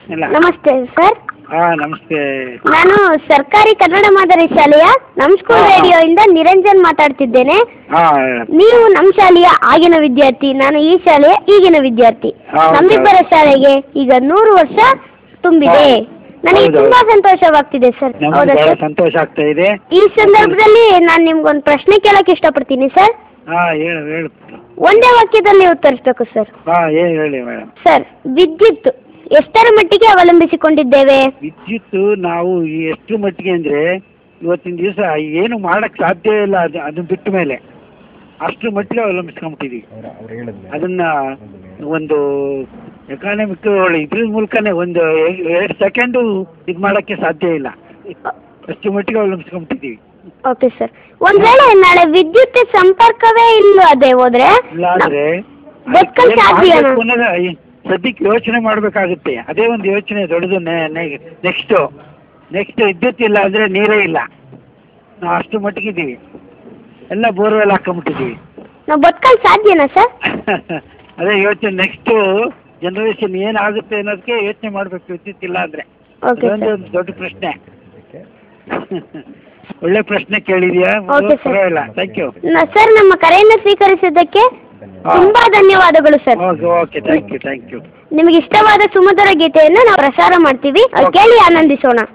ಇಲ್ಲ ನಮಸ್ತೆ ಸರ್ ಹಾಂ ನಮಸ್ತೆ ನಾನು ಸರ್ಕಾರಿ ಕನ್ನಡ ಮಾದರಿ ಶಾಲೆಯ ನಮ್ಮ ಸ್ಕೂಲ್ ಹಾ, ಹಾ. ರೇಡಿಯೋಯಿಂದ ನಿರಂಜನ್ ಮಾತಾಡ್ತಿದ್ದೇನೆ ಹಾಂ ನೀವು ನಮ್ಮ ಶಾಲೆಯ ಆಗಿನ ವಿದ್ಯಾರ್ಥಿ ನಾನು ಈ ಶಾಲೆಯ ಈಗಿನ ವಿದ್ಯಾರ್ಥಿ ಹೌದು. ನಮ್ಮಿಬ್ಬರ ಶಾಲೆಗೆ ಈಗ ನೂರು ವರ್ಷ ತುಂಬಿದೆ ಹೌದು. ನನಗೆ ಹೌದು. ತುಂಬಾ ಸಂತೋಷವಾಗ್ತಿದೆ ಸರ್ ನಮ್ಗೆ ಹೌದಾ ಬಹಳ ಸರ್ ಸಂತೋಷ ಆಗ್ತಾ ಇದೆ ಈ ಸಂದರ್ಭದಲ್ಲಿ ನಾನು ನಿಮ್ಗೊಂದು ಪ್ರಶ್ನೆ ಕೇಳಕ್ ಇಷ್ಟಪಡ್ತೀನಿ ಸರ್ ಹಾಂ ಹೇಳು ಹೇಳು ಒಂದೇ ವಾಕ್ಯದಲ್ಲಿ ಉತ್ತರಿಸ್ಬೇಕು ಸರ್ ಹಾಂ ಹೇಳಿ ಹೇಳಿ ಮೇಡಮ್ ಸರ್ ವಿದ್ಯುತ್ ಎಷ್ಟರ ಮಟ್ಟಿಗೆ ಅವಲಂಬಿಸಿಕೊಂಡಿದ್ದೇವೆ ವಿದ್ಯುತ್ ನಾವು ಈ ಎಷ್ಟು ಮಟ್ಟಿಗೆ ಅಂದರೆ ಇವತ್ತಿನ ದಿವಸ ಏನು ಮಾಡಕ್ಕೆ ಸಾಧ್ಯ ಇಲ್ಲ ಅದು ಅದನ್ನ ಬಿಟ್ಟ ಮೇಲೆ ಅಷ್ಟು ಮಟ್ಟಿಗೆ ಅವಲಂಬಿಸ್ಕೊಂಬಿಟ್ಟಿದ್ದೀವಿ ಅದನ್ನ ಒಂದು ಎಕಾನಮಿಕ್ ಇದ್ರ ಮೂಲಕನೇ ಒಂದು ಎ- ಎರಡು ಸೆಕೆಂಡು ಇದು ಮಾಡೋಕ್ಕೆ ಸಾಧ್ಯ ಇಲ್ಲ ಅಷ್ಟು ಮಟ್ಟಿಗೆ ಅವಲಂಬಿಸ್ಕೊಂಬಿಟ್ಟಿದ್ದೀವಿ ಓಕೆ ಸರ್ ಒಂದ್ ವೇಳೆ ನಾಳೆ ವಿದ್ಯುತ್ ಸಂಪರ್ಕವೇ ಇಲ್ಲದೆ ಹೋದ್ರೆ ಇಲ್ಲ ಅಂದ್ರೆ ಬದುಕಲು ಸಾಧ್ಯನಾ? ಸದ್ಯಕ್ಕೆ ಯೋಚನೆ ಮಾಡಬೇಕಾಗುತ್ತೆ ಅದೇ ಒಂದು ಯೋಚನೆ ದೊಡ್ಡದು ನೆಕ್ಸ್ಟು ನೆಕ್ಸ್ಟ್ ವಿದ್ಯುತ್ ಇಲ್ಲ ಅಂದರೆ ನೀರೇ ಇಲ್ಲ ನಾವು ಅಷ್ಟು ಮಟ್ಟಿಗಿದ್ದೀವಿ ಎಲ್ಲ ಬೋರ್ವೆಲ್ ಹಾಕೊಂಬಿಟ್ಟಿದ್ದೀವಿ ನಾವು ಬದುಕಲು ಸಾಧ್ಯನಾ ಸರ್ ಅದೇ ಯೋಚನೆ ನೆಕ್ಸ್ಟು ಜನರೇಷನ್ ಏನಾಗುತ್ತೆ ಅನ್ನೋದಕ್ಕೆ ಯೋಚನೆ ಮಾಡಬೇಕು ವಿದ್ಯುತ್ ಇಲ್ಲ ಅಂದರೆ ಓಕೆ ಅದೊಂದು ಸರ್ ಒಂದು ದೊಡ್ಡ ಪ್ರಶ್ನೆ ಒಳ್ಳೆ ಪ್ರಶ್ನೆ ಕೇಳಿದ್ಯಾ Okay, sir. ಪರವಾಗಿಲ್ಲ ಥ್ಯಾಂಕ್ ಯು ಸರ್ ನಮ್ಮ ಕರೆಯನ್ನು ಸ್ವೀಕರಿಸಿದ್ದಕ್ಕೆ ತುಂಬಾ ಧನ್ಯವಾದಗಳು sir okay okay thank you thank you ನಿಮಗೆ ಇಷ್ಟವಾದ ಸುಮಧುರ ಗೀತೆಯನ್ನು ನಾವು ಪ್ರಸಾರ ಮಾಡ್ತೀವಿ ಅದು Okay. ಕೇಳಿ ಆನಂದಿಸೋಣ